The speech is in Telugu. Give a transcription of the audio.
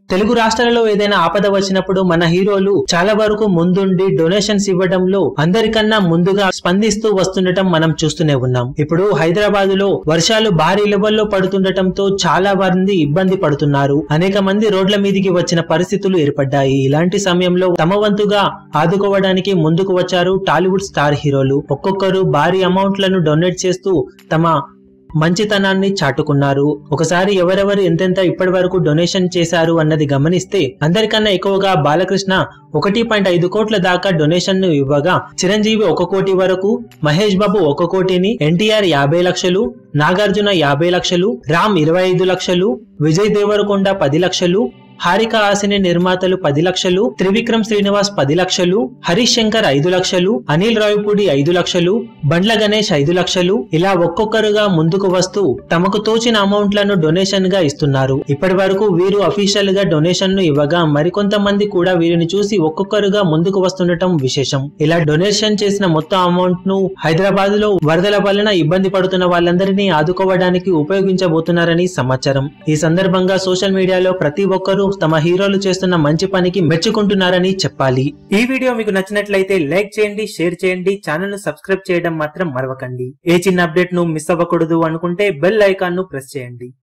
తెలుగు రాష్ట్రాలలో ఏదైనా ఆపద వచ్చినప్పుడు మన హీరోలు చాలా వరకు ముందుండి డొనేషన్స్ ఇవ్వడంలో అందరికన్నా ముందుగా స్పందిస్తూ వస్తుండటం మనం చూస్తూనే ఉన్నాం ఇప్పుడు హైదరాబాద్ లో వర్షాలు భారీ లెవెల్లో పడుతుండటంతో చాలా మంది ఇబ్బంది పడుతున్నారు అనేక మంది రోడ్ల మీదికి వచ్చిన పరిస్థితులు ఏర్పడ్డాయి ఇలాంటి సమయంలో తమ వంతుగా ఆదుకోవడానికి ముందుకు వచ్చారు టాలీవుడ్ స్టార్ హీరోలు ఒక్కొక్కరు భారీ అమౌంట్లను డొనేట్ చేస్తూ తమ మంచితనాన్ని చాటుకున్నారు ఒకసారి ఎవరెవరు ఎంతెంత ఇప్పటి వరకు డొనేషన్ చేశారు అన్నది గమనిస్తే అందరికన్నా ఎక్కువగా బాలకృష్ణ ఒకటి పాయింట్ ఐదు కోట్ల దాకా డొనేషన్ ను ఇవ్వగా చిరంజీవి ఒక కోటి వరకు మహేష్ బాబు ఒక కోటిని ఎన్టీఆర్ యాభై లక్షలు నాగార్జున యాభై లక్షలు రామ్ ఇరవై ఐదు లక్షలు విజయ్ దేవరకొండ పది లక్షలు హారిక హాసిని నిర్మాతలు పది లక్షలు త్రివిక్రమ్ శ్రీనివాస్ పది లక్షలు హరీష్ శంకర్ ఐదు లక్షలు అనిల్ రావిపూడి ఐదు లక్షలు బండ్ల గణేష్ ఐదు లక్షలు ఇలా ఒక్కొక్కరుగా ముందుకు వస్తూ తమకు తోచిన అమౌంట్లను డొనేషన్ గా ఇస్తున్నారు ఇప్పటి వరకు వీరు అఫీషియల్ గా డొనేషన్ ను ఇవ్వగా మరికొంతమంది కూడా వీరిని చూసి ఒక్కొక్కరుగా ముందుకు వస్తుండటం విశేషం ఇలా డొనేషన్ చేసిన మొత్తం అమౌంట్ ను హైదరాబాద్ లో వరదల వలన ఇబ్బంది పడుతున్న వాళ్ళందరినీ ఆదుకోవడానికి ఉపయోగించబోతున్నారని సమాచారం ఈ సందర్భంగా సోషల్ మీడియాలో ప్రతి ఒక్కరూ తమ హీరోలు చేస్తున్న మంచి పనికి మెచ్చుకుంటున్నారని చెప్పాలి ఈ వీడియో మీకు నచ్చినట్లయితే లైక్ చేయండి షేర్ చేయండి ఛానల్ ను సబ్స్క్రైబ్ చేయడం మాత్రం మరవకండి ఏ చిన్న అప్డేట్ ను మిస్ అవ్వకూడదు అనుకుంటే బెల్ ఐకాన్ ను ప్రెస్ చేయండి